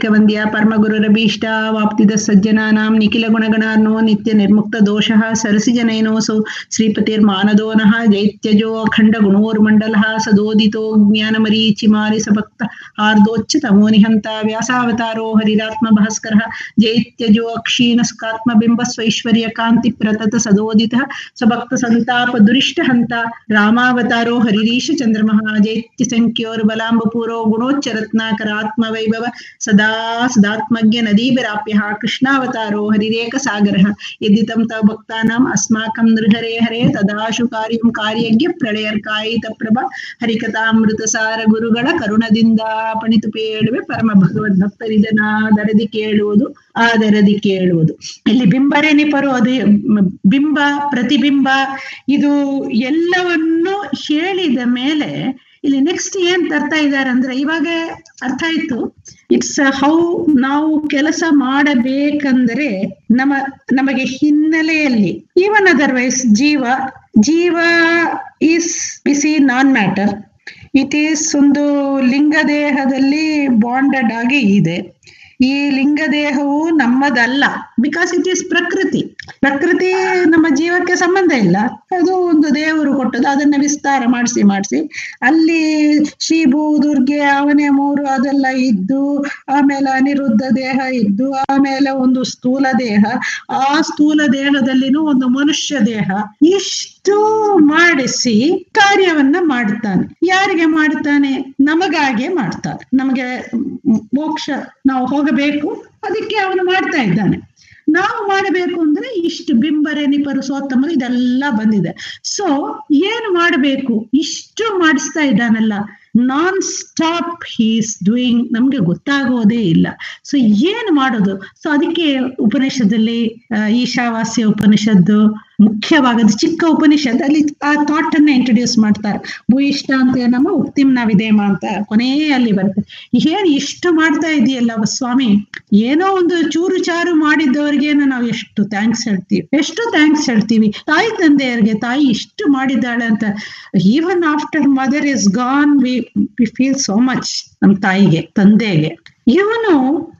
ವಂದ್ಯ ಪರಮಗುರುರಭೀಷ್ಟ ವಾಪ್ತಿದ ಸಜ್ಜನಾನಾಂ ನಿಖಿಲ ಗುಣಗಣಾರ್ನೋ ನಿತ್ಯ ನಿರ್ಮುಕ್ತ ದೋಷಃ ಸರಸಿಜನಯನೋಸೌ ಶ್ರೀಪತಿರ್ಮಾನದೋ ನಃ ಜೈತ್ಯಜೋ ಅಖಂಡ ಗುಣೋರ್ಮಂಡಲಃ ಸದೋದಿತೋ ಜ್ಞಾನಮರೀಚಿಮಾರಿ ಸಭಕ್ತ ಹಾರ್ದೋಚ್ಚ ತಮೋ ನಿಹಂತ ವ್ಯಾಸಾವತಾರೋ ಹರಿರಾತ್ಮ ಭಾಸ್ಕರಃ ಜೈತ್ಯಜೋ ಅಕ್ಷೀಣ ಸುಖಾತ್ಮಬಿಂಬ ಸ್ವೈಶ್ವರ್ಯ ಕಾಂತಿ ಪ್ರತತ ಸದೋದಿತಃ ಸ್ವಭಕ್ತ ಸಂತಾಪ ದುರಿಷ್ಟ ಹಂತ ರಾಮಾವತಾರೋ ಹರಿರೀಶ ಚಂದ್ರಮಃ ಜೈತ್ಯ ಸಂಖ್ಯೋರ್ ಬಲಾಂಬಪೂರೋ ಗುಣೋಚ್ಚರತ್ನಾಕರಾತ್ಮ ವೈಭವ ಸದಾ ಸದಾತ್ಮಜ್ಞ ನದೀಭಿರಾಪ್ಯ ಕೃಷ್ಣಾವತಾರೋ ಹರಿರೇಕ ಸಾಗರ ಯದಿ ತಂ ತವ ಭಕ್ತಾನಾಂ ಅಸ್ಮಾಕಂ ನೃಹರೇ ಹರೇ ತದಾಶು ಕಾರ್ಯಂ ಕಾರ್ಯಜ್ಞ ಪ್ರಳಯರ್ಕಾಯಿತ ಪ್ರಭ ಹರಿಕಥಾಮೃತ ಸಾರ ಗುರುಗಳ ಕರುಣದಿಂದ ಪಣಿತು ಪೇಳುವೆ ಪರಮ ಭಗವದ್ ಭಕ್ತರಿದನಾದರದಿ ಕೇಳುವುದು ಆದರದಿ ಕೇಳುವುದು ಇಲ್ಲಿ ಬಿಂಬರೆನಿಪರು ಅದು ಬಿಂಬ ಪ್ರತಿಬಿಂಬ ಇದು ಎಲ್ಲವನ್ನು ಹೇಳಿದ ಮೇಲೆ ಇಲ್ಲಿ ನೆಕ್ಸ್ಟ್ ಏನ್ ತರ್ತಾ ಇದ್ದಾರೆ ಅಂದ್ರೆ ಇವಾಗ ಅರ್ಥ ಆಯ್ತು ಇಟ್ಸ್ ಹೌ ನಾವು ಕೆಲಸ ಮಾಡಬೇಕಂದ್ರೆ ನಮ್ಮ ನಮಗೆ ಹಿನ್ನೆಲೆಯಲ್ಲಿ ಈವನ್ ಅದರ್ವೈಸ್ ಜೀವ ಜೀವ ಈಸ್ ಬಿಸಿ ನಾನ್ ಮ್ಯಾಟರ್ ಇಟ್ ಈಸ್ ಒಂದು ಲಿಂಗ ದೇಹದಲ್ಲಿ ಬಾಂಡೆಡ್ ಆಗಿ ಇದೆ ಈ ಲಿಂಗ ದೇಹವು ನಮ್ಮದಲ್ಲ ಬಿಕಾಸ್ ಇಟ್ ಈಸ್ ಪ್ರಕೃತಿ ಪ್ರಕೃತಿ ನಮ್ಮ ಜೀವಕ್ಕೆ ಸಂಬಂಧ ಇಲ್ಲ ಅದು ಒಂದು ದೇವರು ಕೊಟ್ಟದ್ದು ಅದನ್ನ ವಿಸ್ತಾರ ಮಾಡಿಸಿ ಮಾಡಿಸಿ ಅಲ್ಲಿ ಶ್ರೀ ಭೂ ದುರ್ಗೆ ಅವನೇ ಮೂರು ಅದೆಲ್ಲ ಇದ್ದು ಆಮೇಲೆ ಅನಿರುದ್ಧ ದೇಹ ಇದ್ದು ಆಮೇಲೆ ಒಂದು ಸ್ಥೂಲ ದೇಹ ಆ ಸ್ಥೂಲ ದೇಹದಲ್ಲಿನೂ ಒಂದು ಮನುಷ್ಯ ದೇಹ ಇಷ್ಟು ಮಾಡಿಸಿ ಕಾರ್ಯವನ್ನ ಮಾಡ್ತಾನೆ ಯಾರಿಗೆ ಮಾಡ್ತಾನೆ ನಮಗಾಗೆ ಮಾಡ್ತಾನೆ ನಮಗೆ ಮೋಕ್ಷ ನಾವು ಹೋಗಬೇಕು ಅದಕ್ಕೆ ಅವನು ಮಾಡ್ತಾ ಇದ್ದಾನೆ ನಾವು ಮಾಡಬೇಕು ಅಂದ್ರೆ ಇಷ್ಟು ಬಿಂಬರೆ ನಿಪರು ಸೋತ್ತಮರು ಇದೆಲ್ಲ ಬಂದಿದೆ ಸೊ ಏನು ಮಾಡಬೇಕು ಇಷ್ಟು ಮಾಡಿಸ್ತಾ ಇದ್ದಾನಲ್ಲ ನಾನ್ ಸ್ಟಾಪ್ ಹೀಸ್ ಡೂಯಿಂಗ್ ನಮ್ಗೆ ಗೊತ್ತಾಗೋದೇ ಇಲ್ಲ ಸೊ ಏನು ಮಾಡೋದು ಸೊ ಅದಕ್ಕೆ ಉಪನಿಷದಲ್ಲಿ ಈಶಾವಾಸ್ಯ ಉಪನಿಷದ್ದು ಮುಖ್ಯವಾಗದು ಚಿಕ್ಕ ಉಪನಿಷತ್ ಅಲ್ಲಿ ಆ ಥಾಟ್ ಅನ್ನ ಇಂಟ್ರೊಡ್ಯೂಸ್ ಮಾಡ್ತಾರೆ ಭೂಯಿಷ್ಠ ಅಂತ ನಮ್ಮ ಉಕ್ತಿಂ ನಾವಿದೇಮ ಅಂತ ಕೊನೆಯಲ್ಲಿ ಬರುತ್ತೆ ಏನ್ ಇಷ್ಟು ಮಾಡ್ತಾ ಇದೆಯಲ್ಲ ಸ್ವಾಮಿ ಏನೋ ಒಂದು ಚೂರು ಚಾರು ಮಾಡಿದ್ದವರಿಗೆ ನಾವು ಎಷ್ಟು ಥ್ಯಾಂಕ್ಸ್ ಹೇಳ್ತೀವಿ ಎಷ್ಟು ಥ್ಯಾಂಕ್ಸ್ ಹೇಳ್ತೀವಿ ತಾಯಿ ತಂದೆಯರಿಗೆ ತಾಯಿ ಇಷ್ಟು ಮಾಡಿದ್ದಾಳೆ ಅಂತ even after mother is gone we we feel so much ನಮ್ ತಾಯಿಗೆ ತಂದೆಗೆ ಇವನು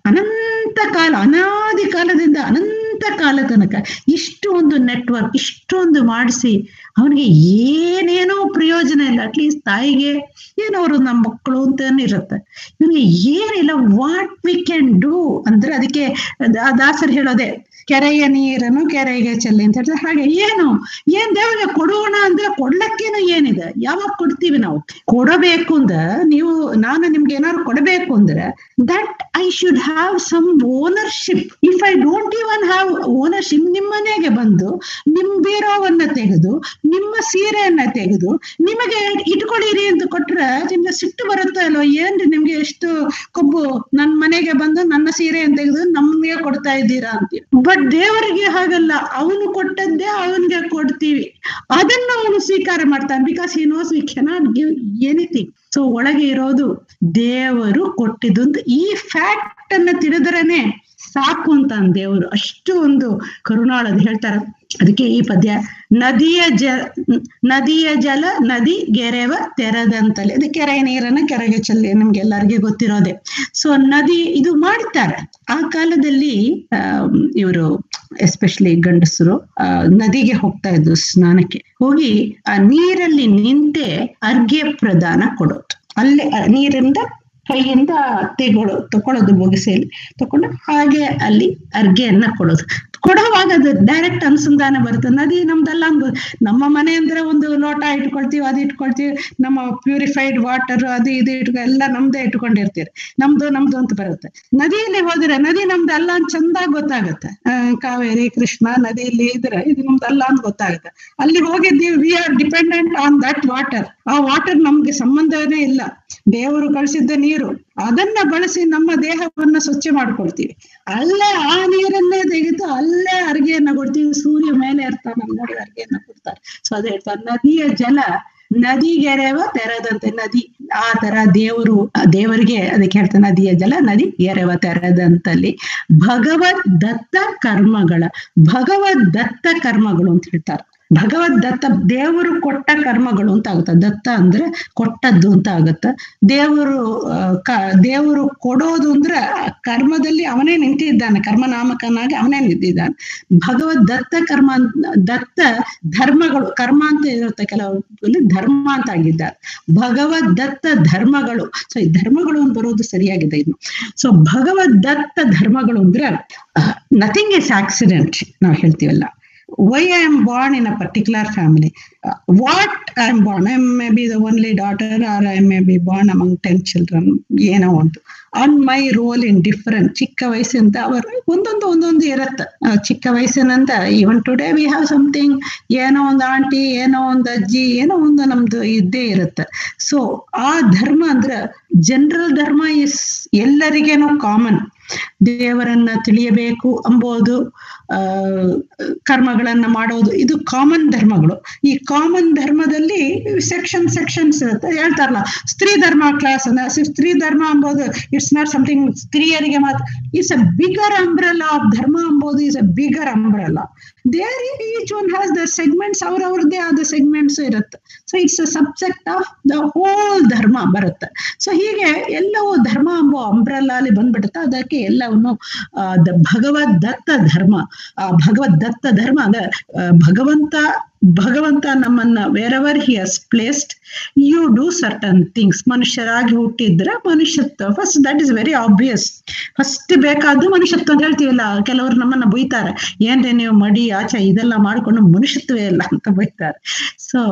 ಅನಂತ ಕಾಲ ಅನಾದಿ ಕಾಲದಿಂದ ಅನಂತ ಕಾಲ ತನಕ ಇಷ್ಟು ಒಂದು ನೆಟ್ವರ್ಕ್ ಇಷ್ಟೊಂದು ಮಾಡಿಸಿ ಅವನಿಗೆ ಏನೇನೋ ಪ್ರಯೋಜನ ಇಲ್ಲ ಅಟ್ಲೀಸ್ಟ್ ತಾಯಿಗೆ ಏನೋ ಅವರು ನಮ್ಮ ಮಕ್ಕಳು ಅಂತ ಇರುತ್ತೆ ಇವನಿಗೆ ಏನಿಲ್ಲ ವಾಟ್ ವಿ ಕ್ಯಾನ್ ಡೂ ಅಂದ್ರೆ ಅದಕ್ಕೆ ದಾಸರು ಹೇಳೋದೆ ಕೆರೆಯ ನೀರನ್ನು ಕೆರೆಗೆ ಚೆಲ್ಲಿ ಅಂತ ಹೇಳ್ತಾರೆ ಹಾಗೆ ಏನು ಏನ್ ದೇವರಿಗೆ ಕೊಡೋಣ ಅಂದ್ರೆ ಕೊಡ್ಲಕ್ಕೇನು ಏನಿದೆ ಯಾವಾಗ ಕೊಡ್ತೀವಿ ನಾವು ಕೊಡಬೇಕು ಅಂದ್ರೆ ನೀವು ನಾನು ನಿಮ್ಗೆ ಏನಾದ್ರು ಕೊಡಬೇಕು ಅಂದ್ರೆ that I should have some ownership if I don't even have ownership ನಿಮ್ಮ ಮನೆಗೆ ಬಂದು ನಿಮ್ ಬೀರೋವನ್ನ ತೆಗೆದು ನಿಮ್ಮ ಸೀರೆಯನ್ನ ತೆಗೆದು ನಿಮಗೆ ಇಟ್ಕೊಳ್ಳಿರಿ ಅಂತ ಕೊಟ್ರೆ ನಿಮ್ಗೆ ಸಿಟ್ಟು ಬರುತ್ತೋ ಅಲ್ವೋ ಏನ್ರಿ ನಿಮ್ಗೆ ಎಷ್ಟು ಕೊಬ್ಬು ನನ್ ಮನೆಗೆ ಬಂದು ನನ್ನ ಸೀರೆಯನ್ನು ತೆಗೆದು ನಮ್ಗೆ ಕೊಡ್ತಾ ಇದ್ದೀರಾ ಅಂತೀವಿ ಬಟ್ ದೇವರಿಗೆ ಹಾಗಲ್ಲ ಅವನು ಕೊಟ್ಟದ್ದೇ ಅವನಿಗೆ ಕೊಡ್ತೀವಿ ಅದನ್ನ ಅವನು ಸ್ವೀಕಾರ ಮಾಡ್ತಾನೆ because he knows we cannot give anything so ಒಳಗೆ ಇರೋದು ದೇವರು ಕೊಟ್ಟಿದ್ದು ಅಂತ ಈ ಫ್ಯಾಕ್ಟ್ ಅನ್ನ ತಿಳಿದ್ರೇನೆ ಸಾಕು ಅಂತ ದೇವರು ಅಷ್ಟು ಒಂದು ಕರುಣಾಳದ್ ಹೇಳ್ತಾರ ಅದಕ್ಕೆ ಈ ಪದ್ಯ ನದಿಯ ಜ ನದಿಯ ಜಲ ನದಿ ಗೆರೆವ ತೆರೆದಂತಲ್ಲಿ ಅದು ಕೆರೆ ನೀರನ್ನ ಕೆರೆಗೆ ಚೆಲ್ಲಿ ನಮ್ಗೆಲ್ಲರಿಗೆ ಗೊತ್ತಿರೋದೆ ಸೊ ನದಿ ಇದು ಮಾಡ್ತಾರೆ ಆ ಕಾಲದಲ್ಲಿ ಅಹ್ ಇವರು ಎಸ್ಪೆಷಲಿ ಗಂಡಸರು ಆ ನದಿಗೆ ಹೋಗ್ತಾ ಇದ್ರು ಸ್ನಾನಕ್ಕೆ ಹೋಗಿ ಆ ನೀರಲ್ಲಿ ನಿಂತೆ ಅರ್ಘ್ಯ ಪ್ರದಾನ ಕೊಡೋದು ಅಲ್ಲೇ ನೀರಿಂದ ಕೈಯಿಂದ ತೆಗೊಳ್ಳೋ ತಕೊಳ್ಳೋದು ಬೊಗಸೆಯಲ್ಲಿ ತಕೊಂಡು ಹಾಗೆ ಅಲ್ಲಿ ಅರ್ಗೆಯನ್ನ ಕೊಡೋದು ಕೊಡುವಾಗ ಅದು ಡೈರೆಕ್ಟ್ ಅನುಸಂಧಾನ ಬರುತ್ತೆ ನದಿ ನಮ್ದೆಲ್ಲ ಅನ್ಬೋದು ನಮ್ಮ ಮನೆ ಅಂದ್ರೆ ಒಂದು ಲೋಟ ಇಟ್ಕೊಳ್ತೀವಿ ಅದು ಇಟ್ಕೊಳ್ತೀವಿ ನಮ್ಮ ಪ್ಯೂರಿಫೈಡ್ ವಾಟರ್ ಅದು ಇದು ಇಟ್ಕೊ ಎಲ್ಲ ನಮ್ದೇ ಇಟ್ಕೊಂಡಿರ್ತೀರಿ ನಮ್ದು ನಮ್ದು ಅಂತ ಬರುತ್ತೆ ನದಿಯಲ್ಲಿ ಹೋದ್ರೆ ನದಿ ನಮ್ದು ಅಲ್ಲ ಅಂತ ಚಂದಾಗಿ ಗೊತ್ತಾಗುತ್ತೆ ಕಾವೇರಿ ಕೃಷ್ಣ ನದಿಯಲ್ಲಿ ಇದ್ರೆ ಇದು ನಮ್ದಲ್ಲ ಅಂತ ಗೊತ್ತಾಗುತ್ತೆ ಅಲ್ಲಿ ಹೋಗಿದ್ದೀವಿ we are dependent on that water ಆ ವಾಟರ್ ನಮ್ಗೆ ಸಂಬಂಧನೇ ಇಲ್ಲ ದೇವರು ಕಳಿಸಿದ್ದ ನೀರು ಅದನ್ನ ಬಳಸಿ ನಮ್ಮ ದೇಹವನ್ನ ಸ್ವಚ್ಛ ಮಾಡ್ಕೊಳ್ತೀವಿ ಅಲ್ಲೇ ಆ ನೀರನ್ನೇ ತೆಗೆದು ಅಲ್ಲೇ ಅರ್ಗೆಯನ್ನ ಕೊಡ್ತೀವಿ ಸೂರ್ಯ ಮೇಲೆ ಇರ್ತಾನೆ ನೋಡಿ ಅರ್ಗೆಯನ್ನ ಕೊಡ್ತಾರೆ ಸೊ ಅದೇ ಹೇಳ್ತಾರೆ ನದಿಯ ಜಲ ನದಿಗೆರೆವ ತೆರೆದಂತೆ ನದಿ ಆ ತರ ದೇವರು ದೇವರಿಗೆ ಅದಕ್ಕೆ ಹೇಳ್ತಾರೆ ನದಿಯ ಜಲ ನದಿ ಎರೆವ ತೆರೆದಂತಲ್ಲಿ ಭಗವದ್ ದತ್ತ ಕರ್ಮಗಳ ಭಗವದ್ ದತ್ತ ಕರ್ಮಗಳು ಅಂತ ಹೇಳ್ತಾರೆ ಭಗವದ್ ದತ್ತ ದೇವರು ಕೊಟ್ಟ ಕರ್ಮಗಳು ಅಂತ ಆಗುತ್ತೆ ದತ್ತ ಅಂದ್ರೆ ಕೊಟ್ಟದ್ದು ಅಂತ ಆಗುತ್ತೆ ದೇವರು ಆ, ಕ ದೇವರು ಕೊಡೋದು ಅಂದ್ರೆ ಆ ಕರ್ಮದಲ್ಲಿ ಅವನೇ ನಿಂತಿದ್ದಾನೆ ಕರ್ಮನಾಮಕನಾಗಿ ಅವನೇ ನಿಂತಿದ್ದಾನೆ ಭಗವದ್ ದತ್ತ ಕರ್ಮ ಅಂತ- ದತ್ತ ಧರ್ಮಗಳು ಕರ್ಮ ಅಂತ ಇರುತ್ತೆ ಕೆಲವು ಧರ್ಮ ಅಂತ ಆಗಿದ್ದಾರೆ ಭಗವದ್ ದತ್ತ ಧರ್ಮಗಳು ಸೊ ಈ ಧರ್ಮಗಳು ಅಂತ ಬರೋದು ಸರಿಯಾಗಿದೆ ಇನ್ನು ಸೊ ಭಗವದ್ ದತ್ತ ಧರ್ಮಗಳು ಅಂದ್ರೆ ನಥಿಂಗ್ ಇಸ್ ಆಕ್ಸಿಡೆಂಟ್ ನಾವು ಹೇಳ್ತೀವಲ್ಲ why I am born in a particular family what I am born I may be the only daughter or I may be born among ten children ಏನೋ ಒಂದು on my role in different ಚಿಕ್ಕ ವಯಸ್ಸಿಂದ ಅವರ ಒಂದೊಂದು ಒಂದೊಂದು ಇರುತ್ತೆ ಆ, ಚಿಕ್ಕ ವಯಸ್ಸಿನಿಂದ even today we have something ಏನೋ ಒಂದು ಆಂಟಿ ಏನೋ ಒಂದು ಅಜ್ಜಿ ಏನೋ ಒಂದು ನಮ್ದು ಇದ್ದೇ ಇರುತ್ತೆ ಸೊ ಆ ಧರ್ಮ ಅಂದ್ರೆ ಜನರಲ್ ಧರ್ಮ ಇಸ್ ಎಲ್ಲರಿಗೇನೋ ಕಾಮನ್ ದೇವರನ್ನ ತಿಳಿಯಬೇಕು ಎಂಬುದು ಆ ಕರ್ಮಗಳನ್ನ ಮಾಡೋದು ಇದು ಕಾಮನ್ ಧರ್ಮಗಳು ಈ ಕಾಮನ್ ಧರ್ಮದಲ್ಲಿ ಸೆಕ್ಷನ್ ಸೆಕ್ಷನ್ಸ್ ಇರುತ್ತೆ ಹೇಳ್ತಾರಲ್ಲ ಸ್ತ್ರೀ ಧರ್ಮ ಕ್ಲಾಸ್ ಅನ್ನ ಸೊ ಸ್ತ್ರೀ ಧರ್ಮ ಎಂಬುದು ಇಟ್ಸ್ ನಾಟ್ ಸಮಥಿಂಗ್ ಸ್ತ್ರೀಯರಿಗೆ ಮಾತ್ರ it's a bigger umbrella of dharma ಎಂಬುದು is a bigger umbrella there each one has the segments ಅವ್ರವ್ರದ್ದೇ ಆದ ಸೆಗ್ಮೆಂಟ್ಸ್ ಇರುತ್ತೆ so it's a subject of the whole dharma ಬರುತ್ತೆ ಸೊ ಹೀಗೆ ಎಲ್ಲವೂ ಧರ್ಮ ಎಂಬ ಅಂಬ್ರಲ್ಲ ಅಲ್ಲಿ ಬಂದ್ಬಿಡುತ್ತೆ ಅದಕ್ಕೆ ಎಲ್ಲವನ್ನು ಆ, ದ ಭಗವದ್ ದತ್ತ ಧರ್ಮ ಆ ಭಗವದ್ ದತ್ತ ಧರ್ಮ ಅಂದ್ರೆ ಆ, ಭಗವಂತ ಭಗವಂತ ನಮ್ಮನ್ನ wherever he has placed you do certain things ಮನುಷ್ಯರಾಗಿ ಹುಟ್ಟಿದ್ರೆ ಮನುಷ್ಯತ್ವ first that is very obvious first ಬೇಕಾದ್ದು ಮನುಷ್ಯತ್ವ ಅಂತ ಹೇಳ್ತೀವಲ್ಲ ಕೆಲವರು ನಮ್ಮನ್ನ ಬೈತಾರೆ ಏನ್ರಿ ನೀವು ಮಡಿ ಆಚೆ ಇದೆಲ್ಲ ಮಾಡ್ಕೊಂಡು ಮನುಷ್ಯತ್ವೇ ಇಲ್ಲ ಅಂತ ಬೈತಾರೆ so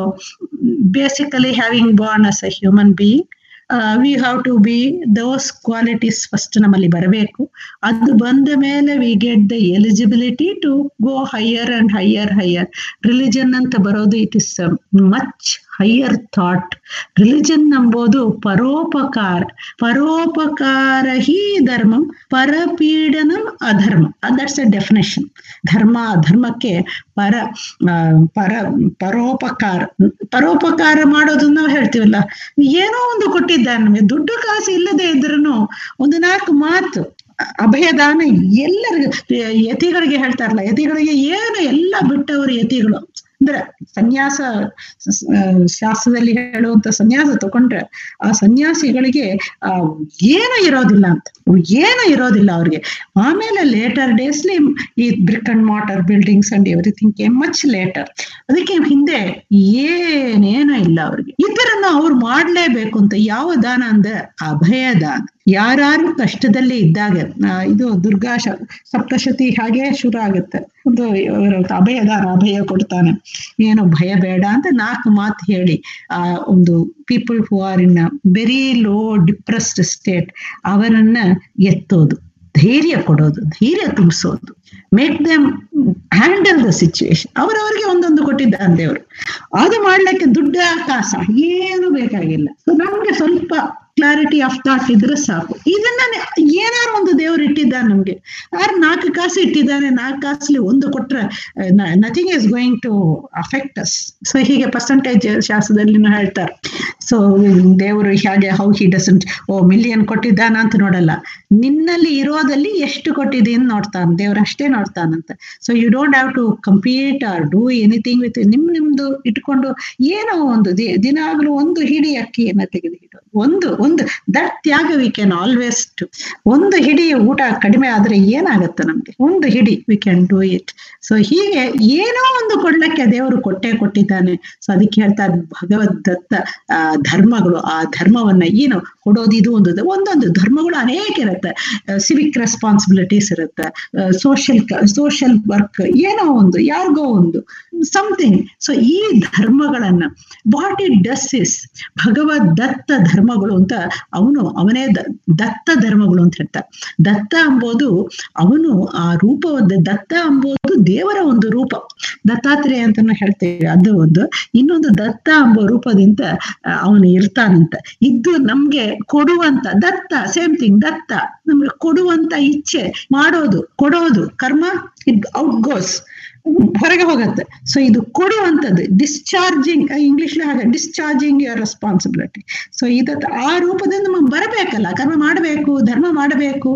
basically having born as a human being we have to be those qualities first ನಮ್ಮಲ್ಲಿ ಬರಬೇಕು ಅದು ಬಂದ ಮೇಲೆ we get the eligibility to go higher and higher higher religion ಅಂತ ಬರೋದು it is much higher thought religion ಎಂಬುದು ಪರೋಪಕಾರ ಪರೋಪಕಾರ ಹಿ ಧರ್ಮಂ ಪರಪೀಡನಂ ಅಧರ್ಮ ದಟ್ಸ್ ಎ ಡೆಫಿನೇಷನ್ ಧರ್ಮ ಅಧರ್ಮಕ್ಕೆ ಪರ ಆ, ಪರ ಪರೋಪಕಾರ ಪರೋಪಕಾರ ಮಾಡೋದು ನಾವು ಹೇಳ್ತೀವಲ್ಲ ಏನೋ ಒಂದು ಕೊಟ್ಟಿದ್ದಾನೆ ನಮಗೆ ದುಡ್ಡು ಕಾಸು ಇಲ್ಲದೆ ಇದ್ರೂ ಒಂದು ನಾಲ್ಕು ಮಾತು ಅಭಯದಾನ ಎಲ್ಲರಿಗೂ ಯತಿಗಳಿಗೆ ಹೇಳ್ತಾರಲ್ಲ ಯತಿಗಳಿಗೆ ಏನು ಎಲ್ಲ ಬಿಟ್ಟವರು ಯತಿಗಳು ಅಂದ್ರೆ ಸನ್ಯಾಸ ಸ- ಆ, ಶಾಸ್ತ್ರದಲ್ಲಿ ಹೇಳುವಂತ ಸನ್ಯಾಸ ತಗೊಂಡ್ರೆ ಆ ಸನ್ಯಾಸಿಗಳಿಗೆ ಆ ಏನು ಇರೋದಿಲ್ಲ ಅಂತ ಏನು ಇರೋದಿಲ್ಲ ಅವ್ರಿಗೆ ಆಮೇಲೆ ಲೇಟರ್ ಡೇಸ್ಲಿ ಈ brick and mortar buildings and everything ಕೆ ಮಚ್ ಲೇಟರ್ ಅದಕ್ಕೆ ಹಿಂದೆ ಏನೇನು ಇಲ್ಲ ಅವ್ರಿಗೆ ಇದರನ್ನ ಅವ್ರು ಮಾಡ್ಲೇಬೇಕು ಅಂತ ಯಾವ ದಾನ ಅಂದ್ರೆ ಅಭಯ ದಾನ ಯಾರು ಕಷ್ಟದಲ್ಲಿ ಇದ್ದಾಗ ಆ, ಇದು ದುರ್ಗಾ ಶ- ಸಪ್ತಶತಿ ಹಾಗೆ ಶುರು ಆಗುತ್ತೆ ಒಂದು ಇವ್ರ ಅಭಯ ದಾನ ಅಭಯ ಕೊಡ್ತಾನೆ ಏನು ಭಯ ಬೇಡ ಅಂತ ನಾಲ್ಕು ಮಾತು ಹೇಳಿ ಆ ಒಂದು people who are in very low depressed state ಅವರನ್ನ ಎತ್ತೋದು ಧೈರ್ಯ ಕೊಡೋದು ಧೈರ್ಯ ತುಂಬಿಸೋದು make them handle the situation ಅವರವರಿಗೆ ಒಂದೊಂದು ಕೊಟ್ಟಿದ್ದಾನೆ ದೇವರು ಅದು ಮಾಡ್ಲಿಕ್ಕೆ ದುಡ್ಡು ಕಾಸ ಏನು ಬೇಕಾಗಿಲ್ಲ ಸೊ ನಮ್ಗೆ ಸ್ವಲ್ಪ ಕ್ಲಾರಿಟಿ ಆಫ್ ಥಾಟ್ ಇದ್ರೆ ಸಾಕು ಇದನ್ನ ಏನಾರು ಒಂದು ದೇವರು ಇಟ್ಟಿದ್ದಾನೆ ನಮ್ಗೆ ಯಾರು ನಾಲ್ಕು ಕಾಸು ಇಟ್ಟಿದ್ದಾನೆ ನಾಲ್ಕು ಕಾಸಲ್ಲಿ ಒಂದು ಕೊಟ್ರೆ nothing is going to affect us so ಹೀಗೆ ಪರ್ಸೆಂಟೇಜ್ ಶಾಸ್ತ್ರದಲ್ಲಿ ಹೇಳ್ತಾರೆ ಸೊ ದೇವರು ಹೇಗೆ ಹೌ ಹಿ ಡಸಂಟ್ ಓ ಮಿಲಿಯನ್ ಕೊಟ್ಟಿದ್ದಾನ ಅಂತ ನೋಡಲ್ಲ ನಿನ್ನಲ್ಲಿ ಇರೋದಲ್ಲಿ ಎಷ್ಟು ಕೊಟ್ಟಿದ್ದೀನಿ ನೋಡ್ತಾನೆ ದೇವ್ರು ಅಷ್ಟೇ ನೋಡ್ತಾನಂತೆ so you don't have to compete or do anything with ನಿಮ್ ನಿಮ್ದು ಇಟ್ಕೊಂಡು ಏನೋ ಒಂದು ದಿ- ದಿನಾಗ್ಲೂ ಒಂದು ಹಿಡಿ ಅಕ್ಕಿಯನ್ನ ತೆಗೆದು ಇಡೋದು ಒಂದು ಒಂದು ದಟ್ ತ್ಯಾಗ ವಿ ಕ್ಯಾನ್ ಆಲ್ವೇಸ್ ಟು ಒಂದು ಹಿಡಿ ಊಟ ಕಡಿಮೆ ಆದ್ರೆ ಏನಾಗತ್ತೆ ನಮ್ಗೆ ಒಂದು ಹಿಡಿ we can do it so ಹೀಗೆ ಏನೋ ಒಂದು ಕೊಡ್ಲಿಕ್ಕೆ ದೇವರು ಕೊಟ್ಟೆ ಕೊಟ್ಟಿದ್ದಾನೆ ಸೊ ಅದಕ್ಕೆ ಹೇಳ್ತಾರೆ ಭಗವದ್ ದತ್ತ ಆ, ಧರ್ಮಗಳು ಆ ಧರ್ಮವನ್ನ ಏನು ಕೊಡೋದು ಇದು ಒಂದು ಒಂದೊಂದು ಧರ್ಮಗಳು ಅನೇಕ ಇರುತ್ತೆ ಸಿವಿಕ್ ರೆಸ್ಪಾನ್ಸಿಬಿಲಿಟೀಸ್ ಇರುತ್ತೆ ಸೋಷಿಯಲ್ ಸೋಷಿಯಲ್ ವರ್ಕ್ ಏನೋ ಒಂದು ಯಾರಿಗೋ ಒಂದು ಸಮಥಿಂಗ್ ಸೊ ಈ ಧರ್ಮಗಳನ್ನ ವಾಟ್ ಇಟ್ ಡಸ್ ಇಸ್ ಭಗವದ್ ದತ್ತ ಧರ್ಮಗಳು ಅಂತ ಅವನು ಅವನೇ ದ- ದತ್ತ ಧರ್ಮಗಳು ಅಂತ ಹೇಳ್ತಾರೆ ದತ್ತ ಎಂಬುದು ಅವನು ಆ ರೂಪವಾದ ದತ್ತ ಎಂಬುದು ದೇವರ ಒಂದು ರೂಪ ದತ್ತಾತ್ರೇಯ ಅಂತಾನು ಹೇಳ್ತೇವೆ ಅದು ಒಂದು ಇನ್ನೊಂದು ದತ್ತ ಎಂಬ ರೂಪದಿಂದ ಆ, ಅವನು ಇರ್ತಾನಂತ ಇದ್ದು ನಮ್ಗೆ ಕೊಡುವಂತ ದತ್ತ ಸೇಮ್ ಥಿಂಗ್ ದತ್ತ ನಮ್ಗೆ ಕೊಡುವಂತ ಇಚ್ಛೆ ಮಾಡೋದು ಕೊಡೋದು ಕರ್ಮ ಇಟ್ ಔಟ್ ಗೋಸ್ ಹೊರಗೆ ಹೋಗತ್ತೆ ಸೊ ಇದು ಕೊಡುವಂಥದ್ದು ಡಿಸ್ಚಾರ್ಜಿಂಗ್ ಇಂಗ್ಲಿಷ್ ಹಾಗೆ ಡಿಸ್ಚಾರ್ಜಿಂಗ್ ಯುವರ್ ರೆಸ್ಪಾನ್ಸಿಬಿಲಿಟಿ ಸೊ ಇದ ಆ ರೂಪದಿಂದ ನಮಗೆ ಬರಬೇಕಲ್ಲ ಕರ್ಮ ಮಾಡಬೇಕು ಧರ್ಮ ಮಾಡಬೇಕು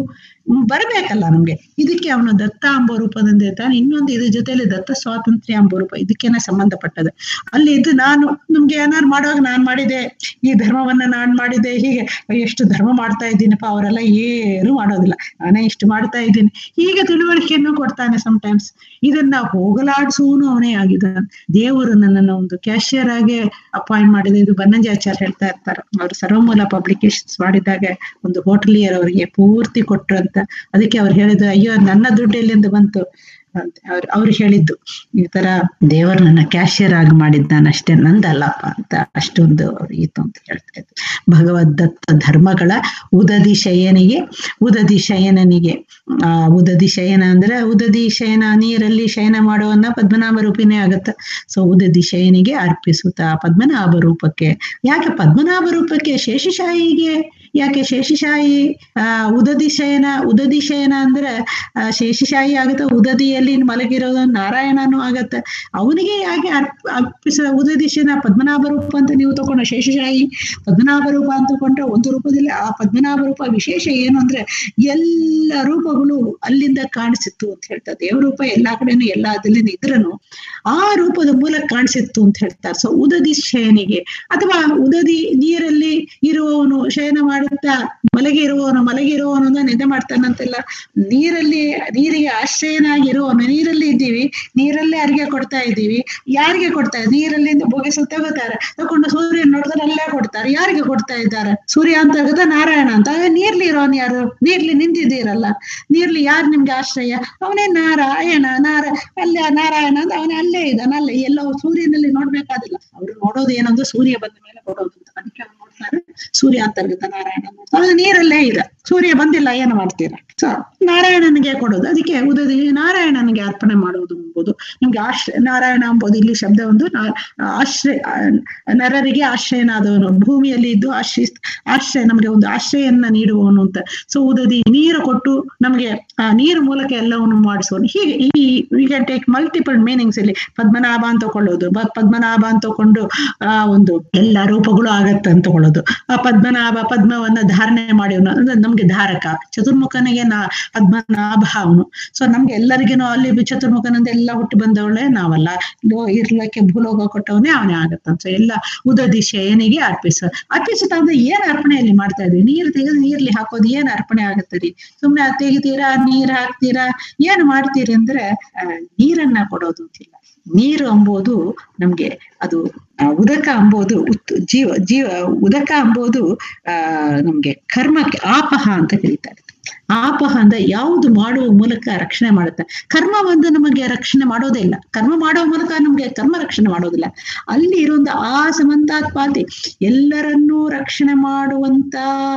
ಬರ್ಬೇಕಲ್ಲ ನಮ್ಗೆ ಇದಕ್ಕೆ ಅವನು ದತ್ತ ಎಂಬ ರೂಪದಿಂದ ಇರ್ತಾನೆ ಇನ್ನೊಂದು ಇದ್ರ ಜೊತೆಲಿ ದತ್ತ ಸ್ವಾತಂತ್ರ್ಯ ಎಂಬ ರೂಪ ಇದಕ್ಕೇನೆ ಸಂಬಂಧಪಟ್ಟದೆ ಅಲ್ಲಿ ಇದು ನಾನು ನಮ್ಗೆ ಏನಾರು ಮಾಡುವಾಗ ನಾನ್ ಮಾಡಿದೆ ಈ ಧರ್ಮವನ್ನ ನಾನ್ ಮಾಡಿದೆ ಹೀಗೆ ಎಷ್ಟು ಧರ್ಮ ಮಾಡ್ತಾ ಇದ್ದೀನಪ್ಪ ಅವರೆಲ್ಲ ಏನು ಮಾಡೋದಿಲ್ಲ ನಾನೇ ಇಷ್ಟು ಮಾಡ್ತಾ ಇದ್ದೀನಿ ಹೀಗೆ ತಿಳುವಳಿಕೆಯನ್ನು ಕೊಡ್ತಾನೆ ಸಮಟೈಮ್ಸ್ ಇದನ್ನ ಹೋಗಲಾಡಿಸುವನು ಅವನೇ ಆಗಿದ್ದಾನೆ ದೇವರು ನನ್ನನ್ನು ಒಂದು ಕ್ಯಾಶಿಯರ್ ಆಗಿ ಅಪಾಯಿಂಟ್ ಮಾಡಿದೆ ಇದು ಬನ್ನಂಜಾಚಾರ್ಯ ಹೇಳ್ತಾ ಇರ್ತಾರೆ ಅವರು ಸರ್ವಮೂಲ ಪಬ್ಲಿಕೇಶನ್ಸ್ ಮಾಡಿದಾಗ ಒಂದು ಹೋಟೆಲಿಯರ್ ಅವರಿಗೆ ಪೂರ್ತಿ ಕೊಟ್ರು ಅಂತ ಅದಕ್ಕೆ ಅವ್ರು ಹೇಳಿದ್ರು ಅಯ್ಯೋ ನನ್ನ ದುಡ್ಡು ಎಲ್ಲಿಂದ ಬಂತು ಅಂತ ಅವ್ರು ಅವ್ರು ಹೇಳಿದ್ದು ಈ ತರ ದೇವರು ನನ್ನ ಕ್ಯಾಶಿಯರ್ ಆಗಿ ಮಾಡಿದ್ದಾನೆ ಅಷ್ಟೇ ನಂದಲ್ಲಪ್ಪ ಅಂತ ಅಷ್ಟೊಂದು ಇತ್ತು ಅಂತ ಹೇಳ್ತಾ ಇದ್ರು ಭಗವದ್ದತ್ತ ಧರ್ಮಗಳ ಉದದಿ ಶಯನಿಗೆ ಉದದಿ ಶಯನನಿಗೆ ಆ ಉದದಿ ಶಯನ ಅಂದ್ರೆ ಉದದಿ ಶಯನ ನೀರಲ್ಲಿ ಶಯನ ಮಾಡುವನ್ನ ಪದ್ಮನಾಭ ರೂಪಿನೇ ಆಗತ್ತೆ ಸೊ ಉದದಿ ಶಯನಿಗೆ ಅರ್ಪಿಸುತ್ತಾ ಪದ್ಮನಾಭ ರೂಪಕ್ಕೆ ಯಾಕೆ ಪದ್ಮನಾಭ ರೂಪಕ್ಕೆ ಶೇಷಶಾಹಿಗೆ ಯಾಕೆ ಶೇಷಶಾಹಿ ಆ ಉದದಿ ಶಯನ ಉದದಿ ಶಯನ ಅಂದ್ರೆ ಆ, ಶೇಷಶಾಹಿ ಆಗುತ್ತೆ ಉದದಿಯಲ್ಲಿ ಮಲಗಿರೋದು ನಾರಾಯಣನು ಆಗತ್ತೆ ಅವನಿಗೆ ಯಾಕೆ ಅರ್ಪ ಅರ್ಪಿಸ ಉದದಿ ಶಯನ ಪದ್ಮನಾಭ ರೂಪ ಅಂತ ನೀವು ತಗೊಂಡು ಶೇಷಶಾಹಿ ಪದ್ಮನಾಭ ರೂಪ ಅಂತ ತಗೊಂಡ್ರೆ ಒಂದು ರೂಪದಲ್ಲಿ ಆ ಪದ್ಮನಾಭ ರೂಪ ವಿಶೇಷ ಏನು ಅಂದ್ರೆ ಎಲ್ಲ ರೂಪಗಳು ಅಲ್ಲಿಂದ ಕಾಣಿಸಿತ್ತು ಅಂತ ಹೇಳ್ತಾರೆ ದೇವರೂಪ ಎಲ್ಲಾ ಕಡೆನೂ ಎಲ್ಲ ಅದಲ್ಲಿ ಇದ್ರನು ಆ ರೂಪದ ಮೂಲಕ ಕಾಣಿಸಿತ್ತು ಅಂತ ಹೇಳ್ತಾರೆ ಸೊ ಉದದಿ ಶಯನಿಗೆ ಅಥವಾ ಉದದಿ ನೀರಲ್ಲಿ ಇರುವವನು ಶಯನ ಮಾಡುತ್ತಾ ಮಲಗಿ ಇರುವವನು ಮಲಗಿ ಇರುವವನು ಅಂದ್ರೆ ನಿದ್ದೆ ಮಾಡ್ತಾನಂತೆಲ್ಲ ನೀರಲ್ಲಿ ನೀರಿಗೆ ಆಶ್ರಯನಾಗಿರುವವನು ನೀರಲ್ಲಿ ಇದ್ದೀವಿ ನೀರಲ್ಲೇ ಅರಿಗೆ ಕೊಡ್ತಾ ಇದ್ದೀವಿ ಯಾರಿಗೆ ಕೊಡ್ತಾ ಇದ್ದೀವಿ ನೀರಲ್ಲಿಂದ ಬೊಗೆಸು ತಗೋತಾರೆ ತಗೊಂಡು ಸೂರ್ಯನ ನೋಡಿದ್ರೆ ಅಲ್ಲೇ ಕೊಡ್ತಾರೆ ಯಾರಿಗೆ ಕೊಡ್ತಾ ಇದ್ದಾರೆ ಸೂರ್ಯ ಅಂತ ಆಗುತ್ತೆ ನಾರಾಯಣ ಅಂತ ಆಗ ನೀರ್ಲಿ ಇರೋನ್ ಯಾರು ನೀರ್ಲಿ ನಿಂತಿದ್ದೀರಲ್ಲ ನೀರ್ಲಿ ಯಾರು ನಿಮ್ಗೆ ಆಶ್ರಯ ಅವನೇ ನಾರಾಯಣ ನಾರ ಅಲ್ಲೇ ನಾರಾಯಣ ಅಂತ ಅವನೇ ಅಲ್ಲೇ ಇದ್ದಾನೆ ಅಲ್ಲೇ ಎಲ್ಲೋ ಸೂರ್ಯನಲ್ಲಿ ನೋಡ್ಬೇಕಾದಿಲ್ಲ ಅವ್ರು ನೋಡೋದು ಏನಂದ್ರೆ ಸೂರ್ಯ ಬಂದ ಮೇಲೆ ಕೊಡೋದು ಅಂತ ಅದಕ್ಕೆ ಅವ್ರು ನೋಡ್ತಾರೆ ಸೂರ್ಯ ಅಂತರ್ಗತ ನಾರಾಯಣ ನೋಡ್ತಾರೆ. ಅದು ನೀರಲ್ಲೇ ಇದೆ ಸೂರ್ಯ ಬಂದಿಲ್ಲ ಏನು ಮಾಡ್ತೀರಾ ಸೊ ನಾರಾಯಣನಿಗೆ ಕೊಡೋದು ಅದಕ್ಕೆ ಉದದಿ ನಾರಾಯಣನಿಗೆ ಅರ್ಪಣೆ ಮಾಡುವುದು ಎಂಬುದು ನಿಮ್ಗೆ ಆಶ್ರಯ ನಾರಾಯಣ ಎಂಬುದು ಇಲ್ಲಿ ಶಬ್ದ ಒಂದು ನಾ- ಆಶ್ರಯ ಆ, ನರರಿಗೆ ಆಶ್ರಯನಾದವನು ಭೂಮಿಯಲ್ಲಿ ಇದ್ದು ಆಶ್ರಯ ಆಶ್ರಯ ನಮಗೆ ಒಂದು ಆಶ್ರಯನ್ನ ನೀಡುವವನು ಅಂತ ಸೊ ಉದದಿ ನೀರು ಕೊಟ್ಟು ನಮಗೆ ಆ ನೀರು ಮೂಲಕ ಎಲ್ಲವನ್ನು ಮಾಡಿಸುವನು ಹೀಗೆ ಈ we can take multiple meanings ಇಲ್ಲಿ ಪದ್ಮನಾಭ ಅಂತ ತಕೊಳ್ಳೋದು ಬ- ಪದ್ಮನಾಭ ಅಂತ ತಕೊಂಡು ಆ ಒಂದು ಎಲ್ಲ ರೂಪಗಳು ಆಗತ್ತೆ ಅಂತ ತಗೊಳ್ಳೋದು ಆ ಪದ್ಮನಾಭ ಪದ್ಮವನ್ನ ಧಾರಣೆ ಮಾಡಿ ಅಂದ್ರೆ ನಮ್ಗೆ ಧಾರಕ ಚತುರ್ಮುಖನಿಗೆ ನಾ ಪದ್ಮನಾಭ ಅವನು ಸೊ ನಮ್ಗೆ ಎಲ್ಲರಿಗೇನು ಅಲ್ಲಿ ಚತುರ್ಮುಖನಿಂದ ಎಲ್ಲ ಹುಟ್ಟು ಬಂದವಳೆ ನಾವಲ್ಲ ಲೋ- ಇರ್ಲಕ್ಕೆ ಭೂಲೋಕ ಕೊಟ್ಟವನೇ ಅವನೇ ಆಗತ್ತಂತ ಸೊ ಎಲ್ಲ ಉದದಿ ಶಯನಿಗೆ ಅರ್ಪಿಸ ಅರ್ಪಿಸುತ್ತಾ ಅಂದ್ರೆ ಏನ್ ಅರ್ಪಣೆಯಲ್ಲಿ ಮಾಡ್ತಾ ಇದ್ವಿ ನೀರು ತೆಗೆದು ನೀರ್ಲಿ ಹಾಕೋದು ಏನ್ ಅರ್ಪಣೆ ಆಗತ್ತೆ ರೀ ಸುಮ್ನೆ ಅದ್ ತೆಗಿತೀರಾ ನೀರ್ ಹಾಕ್ತೀರಾ ಏನ್ ಮಾಡ್ತೀರಿ ಅಂದ್ರೆ ಆ, ನೀರನ್ನ ಕೊಡೋದು ಅಂತಿಲ್ಲ ನೀರು ಎಂಬುದು ನಮ್ಗೆ ಅದು ಆ, ಉದಕ ಎಂಬುದು ಉತ್ ಜೀವ ಜೀವ ಉದಕ ಎಂಬುದು ಆ ನಮ್ಗೆ ಕರ್ಮಕ್ಕೆ ಆಪಹ ಅಂತ ಕರೀತಾರೆ ಆಪಹ ಅಂದ್ರೆ ಯಾವುದು ಮಾಡುವ ಮೂಲಕ ರಕ್ಷಣೆ ಮಾಡುತ್ತೆ ಕರ್ಮ ಒಂದು ನಮಗೆ ರಕ್ಷಣೆ ಮಾಡೋದೇ ಇಲ್ಲ ಕರ್ಮ ಮಾಡುವ ಮೂಲಕ ನಮ್ಗೆ ಕರ್ಮ ರಕ್ಷಣೆ ಮಾಡೋದಿಲ್ಲ ಅಲ್ಲಿ ಇರುವಂತ ಆ ಸಮಂತಾತ್ಪಾತಿ ಎಲ್ಲರನ್ನೂ ರಕ್ಷಣೆ ಮಾಡುವಂತ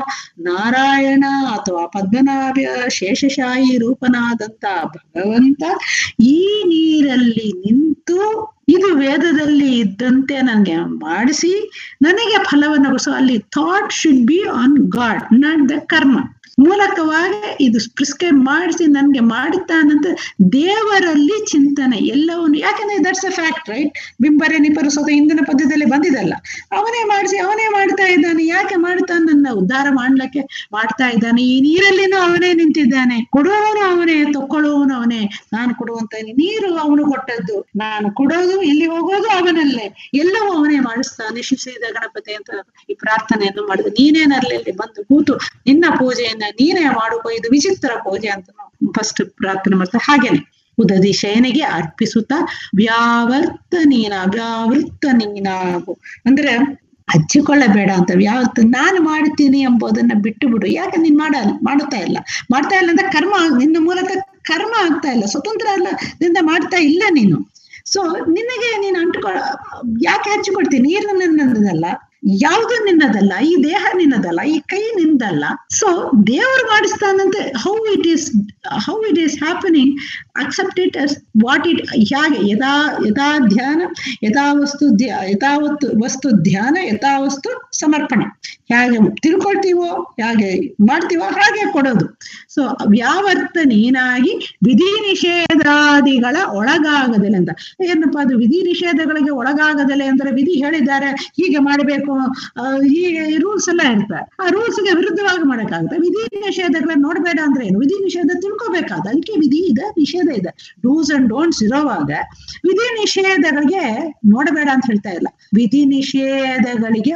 ನಾರಾಯಣ ಅಥವಾ ಪದ್ಮನಾಭ ಶೇಷಶಾಹಿ ರೂಪನಾದಂತ ಭಗವಂತ ಈ ನೀರಲ್ಲಿ ನಿಂತು ಇದು ವೇದದಲ್ಲಿ ಇದ್ದಂತೆ ನನಗೆ ಮಾಡಿಸಿ ನನಗೆ ಫಲವನ್ನು ಕೊಡಿಸು ಅಲ್ಲಿ thought should be on God not the karma ಮೂಲಕವಾಗಿ ಇದು ಪ್ರಿಸ್ಕ್ರೈಬ್ ಮಾಡಿಸಿ ನನ್ಗೆ ಮಾಡುತ್ತಾನಂತ ದೇವರಲ್ಲಿ ಚಿಂತನೆ ಎಲ್ಲವನ್ನು ಯಾಕಂದ್ರೆ ದಟ್ಸ್ ಅ ಫ್ಯಾಕ್ಟ್ ರೈಟ್ ಬಿಂಬರೆ ನಿಪರಿಸೋದು ಹಿಂದಿನ ಪದ್ಯದಲ್ಲಿ ಬಂದಿದಲ್ಲ ಅವನೇ ಮಾಡಿಸಿ ಅವನೇ ಮಾಡ್ತಾ ಇದ್ದಾನೆ ಯಾಕೆ ಮಾಡ್ತಾನೆ ನನ್ನ ಉದ್ಧಾರ ಮಾಡ್ಲಿಕ್ಕೆ ಮಾಡ್ತಾ ಇದ್ದಾನೆ ಈ ನೀರಲ್ಲಿನೂ ಅವನೇ ನಿಂತಿದ್ದಾನೆ ಕೊಡುವವನು ಅವನೇ ತಕ್ಕೊಳ್ಳುವವನು ಅವನೇ ನಾನು ಕೊಡುವಂತ ನೀರು ಅವನು ಕೊಟ್ಟದ್ದು ನಾನು ಕೊಡೋದು ಇಲ್ಲಿ ಹೋಗೋದು ಅವನಲ್ಲೇ ಎಲ್ಲವೂ ಅವನೇ ಮಾಡಿಸ್ತಾನೆ ಶಿವಸಿದ ಗಣಪತಿ ಅಂತ ಈ ಪ್ರಾರ್ಥನೆಯನ್ನು ಮಾಡಿದ ನೀನೇ ನರಲ್ಲಿ ಬಂದು ಕೂತು ನಿನ್ನ ಪೂಜೆಯನ್ನ ನೀನೇ ಮಾಡುವ ಇದು ವಿಚಿತ್ರ ಪೂಜೆ ಅಂತ ನಾವು ಫಸ್ಟ್ ಪ್ರಾರ್ಥನೆ ಮಾಡ್ತಾ ಹಾಗೇನೆ ಉದದಿ ಶಯನಿಗೆ ಅರ್ಪಿಸುತ್ತಾ ವ್ಯಾವರ್ತ ನೀನ ವ್ಯಾವೃತ್ತ ನೀನಾಗು ಅಂದ್ರೆ ಹಚ್ಚಿಕೊಳ್ಳಬೇಡ ಅಂತ ಯಾವತ್ತು ನಾನು ಮಾಡ್ತೀನಿ ಎಂಬುದನ್ನ ಬಿಟ್ಟು ಬಿಡು ಯಾಕೆ ನೀನ್ ಮಾಡ ಮಾಡುತ್ತಾ ಇಲ್ಲ ಮಾಡ್ತಾ ಇಲ್ಲ ಅಂದ್ರೆ ಕರ್ಮ ನಿನ್ನ ಮೂಲಕ ಕರ್ಮ ಆಗ್ತಾ ಇಲ್ಲ ಸ್ವತಂತ್ರ ಅಲ್ಲ ದಿಂದ ಮಾಡ್ತಾ ಇಲ್ಲ ನೀನು ಸೊ ನಿನಗೆ ನೀನು ಅಂಟುಕೊ ಯಾಕೆ ಹಚ್ಚಿಕೊಡ್ತೀನಿ ನೀರು ನಿನ್ನದಲ್ಲ ಯಾವುದು ನಿನ್ನದಲ್ಲ ಈ ದೇಹ ನಿನ್ನದಲ್ಲ ಈ ಕೈ ನಿಂದಲ್ಲ ಸೊ ದೇವರು ಮಾಡಿಸ್ತಾನಂತೆ how it is how it is happening accept it as what it ಹೇಗೆ ಯಥಾ ಯಥಾ ಧ್ಯಾನ ಯಥಾ ವಸ್ತು ಧ್ಯ ಯಥಾವತ್ತು ವಸ್ತು ಧ್ಯಾನ ಯಥಾ ವಸ್ತು ಸಮರ್ಪಣೆ ಹೇಗೆ ತಿಳ್ಕೊಳ್ತೀವೋ ಹೇಗೆ ಮಾಡ್ತೀವೋ ಹಾಗೆ ಕೊಡೋದು ಸೊ ವ್ಯಾವರ್ತ ನೀನಾಗಿ ವಿಧಿ ನಿಷೇಧಾದಿಗಳ ಒಳಗಾಗದಲೆ ಅಂತ ಏನಪ್ಪಾ ಅದು ವಿಧಿ ನಿಷೇಧಗಳಿಗೆ ಒಳಗಾಗದಲೆ ಅಂದ್ರೆ ವಿಧಿ ಹೇಳಿದ್ದಾರೆ ಹೀಗೆ ಮಾಡಬೇಕು ಹೀಗೆ ರೂಲ್ಸ್ ಎಲ್ಲ ಇರ್ತಾರೆ ಆ ರೂಲ್ಸ್ಗೆ ವಿರುದ್ಧವಾಗಿ ಮಾಡಕ್ಕಾಗುತ್ತೆ ವಿಧಿ ನಿಷೇಧಗಳನ್ನ ನೋಡ್ಬೇಡ ಅಂದ್ರೆ ಏನು ವಿಧಿ ನಿಷೇಧ ತಿಳ್ಕೊಬೇಕಾದ ಅದಕ್ಕೆ ವಿಧಿ ಇದೆ ನಿಷೇಧ ಇದೆ ಡೂಸ್ ಅಂಡ್ ಡೋಂಟ್ಸ್ ಇರೋವಾಗ ವಿಧಿ ನಿಷೇಧಗಳಿಗೆ ನೋಡಬೇಡ ಅಂತ ಹೇಳ್ತಾ ಇಲ್ಲ ವಿಧಿ ನಿಷೇಧಗಳಿಗೆ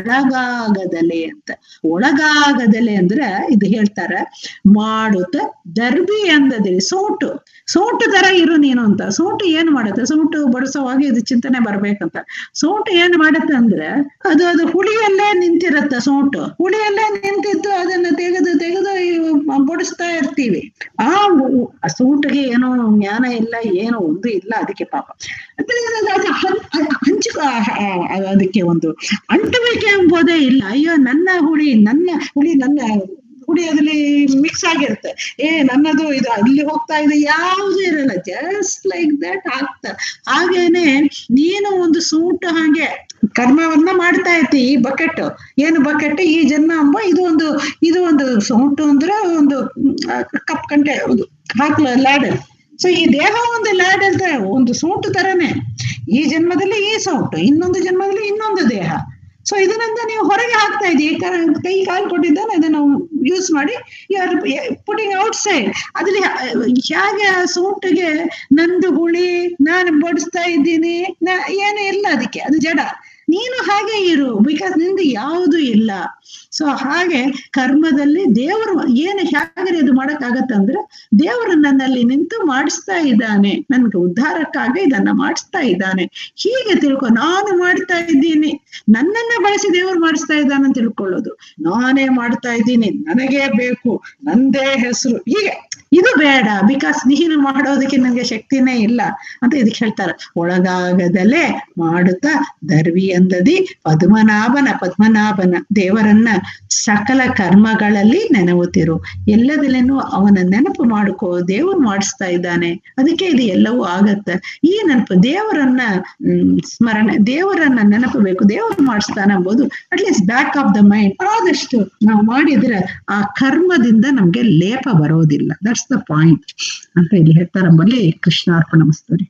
ಒಳಗಾಗದಲೆ ಅಂತ ಒಳಗಾಗದಲೆ ಅಂದ್ರೆ ಇದು ಹೇಳ್ತಾರೆ ಮಾಡುತ್ತ ದರ್ಬಿ ಅಂದದಿರಿ ಸೋಟು ಸೋಟು ತರ ಇರು ನೀನು ಅಂತ ಸೋಟು ಏನ್ ಮಾಡುತ್ತೆ ಸೋಟು ಬಡಿಸೋವಾಗ ಇದು ಚಿಂತನೆ ಬರ್ಬೇಕಂತ ಸೋಟು ಏನ್ ಮಾಡುತ್ತೆ ಅಂದ್ರೆ ಅದು ಅದು ಹುಳಿಯಲ್ಲೇ ನಿಂತಿರತ್ತೆ ಸೋಟು ಹುಳಿಯಲ್ಲೇ ನಿಂತಿದ್ದು ಅದನ್ನ ತೆಗೆದು ತೆಗೆದು ಇವು ಬಡಿಸ್ತಾ ಇರ್ತೀವಿ ಆ ಉ- ಆ ಸೂಟಿಗೆ ಏನೋ ಜ್ಞಾನ ಇಲ್ಲ ಏನೋ ಒಂದು ಇಲ್ಲ ಅದಕ್ಕೆ ಪಾಪ ಅದ್ರ ಅದು- ಅದು ಹಂ- ಅ- ಹಂಚು ಆ- ಆ- ಅದಕ್ಕೆ ಒಂದು ಅಂಟುವಿಕೆ ಎಂಬುದೇ ಇಲ್ಲ ಅಯ್ಯೋ ನನ್ನ ಹುಳಿ ನನ್ನ ಹುಳಿ ನನ್ನ ಹುಳಿ ಅದ್ರಲ್ಲಿ ಮಿಕ್ಸ್ ಆಗಿರುತ್ತೆ ಏ ನನ್ನದು ಇದು ಅಲ್ಲಿ ಹೋಗ್ತಾ ಇದೆ ಯಾವುದು ಇರಲ್ಲ ಜಸ್ಟ್ ಲೈಕ್ ದಟ್ ಆಗ್ತಾ ಹಾಗೇನೆ ನೀನು ಒಂದು ಸೂಟ್ ಹಾಗೆ ಕರ್ಮವನ್ನ ಮಾಡ್ತಾ ಇರ್ತಿ ಈ ಬಕೆಟ್ ಏನು ಬಕೆಟ್ ಈ ಜನ್ಮ ಅಂಬ ಇದು ಒಂದು ಇದು ಒಂದು ಸೌಟು ಅಂದ್ರೆ ಒಂದು ಕಪ್ ಕಂಟೆ ಒಂದು ಹಾಕ್ಲ ಲ್ಯಾಡರ್ ಸೊ ಈ ದೇಹ ಒಂದು ಲ್ಯಾಡ್ ಅಂತ ಒಂದು ಸೂಟು ತರನೇ ಈ ಜನ್ಮದಲ್ಲಿ ಈ ಸೌಟು ಇನ್ನೊಂದು ಜನ್ಮದಲ್ಲಿ ಇನ್ನೊಂದು ದೇಹ ಸೊ ಇದರಿಂದ ನೀವು ಹೊರಗೆ ಹಾಕ್ತಾ ಇದ್ದೀವಿ ಕ- ಕೈ ಕಾಲು ಕೊಟ್ಟಿದ್ದಾನೆ ಅದನ್ನು ಯೂಸ್ ಮಾಡಿ ಯಾರು ಪುಟಿಂಗ್ ಔಟ್ ಸೈಡ್ ಅದ್ರಲ್ಲಿ ಹೇಗೆ ಆ ಸೂಟಿಗೆ ನಂದು ಹುಳಿ ನಾನು ಬಡಿಸ್ತಾ ಇದ್ದೀನಿ ನಾ ಏನೂ ಇಲ್ಲ ಅದಕ್ಕೆ ಅದು ಜಡ ನೀನು ಹಾಗೆ ಇರು ಬಿಕಾಸ್ ನಿಂದು ಯಾವುದು ಇಲ್ಲ ಸೊ ಹಾಗೆ ಕರ್ಮದಲ್ಲಿ ದೇವರು ಏನು ಹೇಗೆ ಇದು ಮಾಡಕ್ಕಾಗತ್ತಂದ್ರೆ ದೇವರು ನನ್ನಲ್ಲಿ ನಿಂತು ಮಾಡಿಸ್ತಾ ಇದ್ದಾನೆ ನನ್ಗೆ ಉದ್ಧಾರಕ್ಕಾಗಿ ಇದನ್ನ ಮಾಡಿಸ್ತಾ ಇದ್ದಾನೆ ಹೀಗೆ ತಿಳ್ಕೊ ನಾನು ಮಾಡ್ತಾ ಇದ್ದೀನಿ ನನ್ನನ್ನ ಬಳಸಿ ದೇವರು ಮಾಡಿಸ್ತಾ ಇದ್ದಾನೆ ಅಂತ ತಿಳ್ಕೊಳ್ಳೋದು ನಾನೇ ಮಾಡ್ತಾ ಇದ್ದೀನಿ ನನಗೇ ಬೇಕು ನಂದೇ ಹೆಸರು ಹೀಗೆ ಇದು ಬೇಡ ಬಿಕಾಸ್ ನೀನು ಮಾಡೋದಕ್ಕೆ ನನಗೆ ಶಕ್ತಿನೇ ಇಲ್ಲ ಅಂತ ಇದಕ್ಕೆ ಹೇಳ್ತಾರೆ ಒಳಗಾಗದಲೇ ಮಾಡುತ್ತಾ ದರ್ವಿ ಅಂದದಿ ಪದ್ಮನಾಭನ ಪದ್ಮನಾಭನ ದೇವರನ್ನ ಸಕಲ ಕರ್ಮಗಳಲ್ಲಿ ನೆನವುತ್ತಿರು ಎಲ್ಲದಲ್ಲೇನು ಅವನ ನೆನಪು ಮಾಡ್ಕೋ ದೇವರು ಮಾಡಿಸ್ತಾ ಇದ್ದಾನೆ ಅದಕ್ಕೆ ಇದು ಎಲ್ಲವೂ ಆಗತ್ತೆ ಈ ನೆನಪು ದೇವರನ್ನ ಹ್ಮ್, ಸ್ಮರಣೆ ದೇವರನ್ನ ನೆನಪು ಬೇಕು ದೇವರು ಮಾಡಿಸ್ತಾನೆ ಎಂಬುದು at least back of the mind ಆದಷ್ಟು ನಾವು ಮಾಡಿದ್ರೆ ಆ ಕರ್ಮದಿಂದ ನಮ್ಗೆ ಲೇಪ ಬರೋದಿಲ್ಲ ದಟ್ಸ್ ದ ಪಾಯಿಂಟ್ ಅಂತ ಇಲ್ಲಿ ಹೇಳ್ತಾರೆ ನಮ್ಮಲ್ಲಿ ಕೃಷ್ಣಾರ್ಪಣ ಮಸ್ತೂರಿ